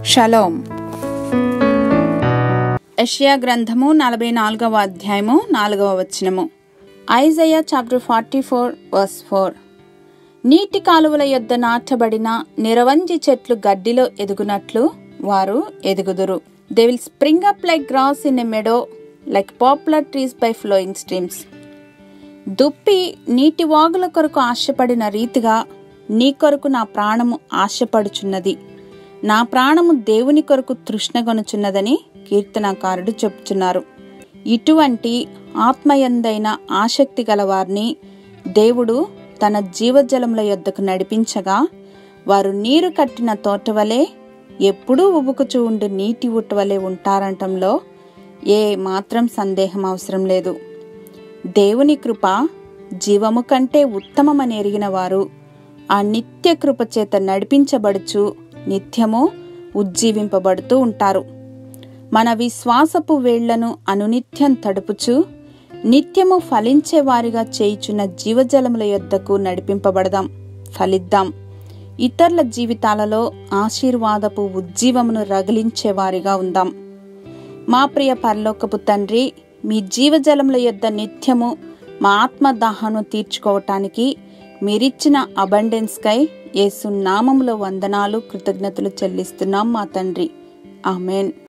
shalom యెషయా గ్రంథము నలభై నాలుగవ అధ్యాయము నాలుగవ వచనము Isaiah chapter forty four verse four నీటి కాలువల యొద్ద నాటబడిన నిరవంజి చెట్లు గడ్డిలో ఎదుగునట్లు వారు ఎదుగుదురు they will spring up like grass in a meadow like poplar trees by flowing streams దుప్పి నీటి వాగుల కొరకు ఆశపడిన రీతిగా నీ కొరకు నా ప్రాణము ఆశపడుచున్నది నా ప్రాణము దేవుని కొరకు తృష్ణగొనుచున్నదని కీర్తనాకారుడు చెప్తున్నారు ఇటువంటి ఆత్మయందైన ఆసక్తి గలవారిని దేవుడు తన జీవజలముల యొద్దకు నడిపించగా వారు నీరు కట్టిన తోట వలె ఎప్పుడూ ఉబుకుచూ ఉండు నీటి ఊట వలె ఉంటారంటంలో ఏ మాత్రం సందేహం అవసరం లేదు దేవుని కృప జీవము కంటే ఉత్తమమని ఎరిగిన వారు ఆ నిత్య కృప చేత నడిపించబడుచు నిత్యము ఉజ్జీవింపబడుతూ ఉంటారు మన విశ్వాసపు వేళ్లను అనునిత్యం తడుపుచు నిత్యము ఫలించే వారిగా చేయుచున్న జీవజలముల యొద్దకు నడిపింపబడదాం ఫలిద్దాం ఇతరుల జీవితాలలో ఆశీర్వాదపు ఉజ్జీవమును రగిలించే వారిగా ఉందాం మా ప్రియ పరలోకపు తండ్రి మీ జీవజలముల యొద్ద నిత్యము మా ఆత్మదాహను తీర్చుకోవటానికి మీరిచ్చిన అబండెన్స్కై యేసు నామములో వందనాలు కృతజ్ఞతలు చెల్లిస్తున్నాం మా తండ్రి ఆమెన్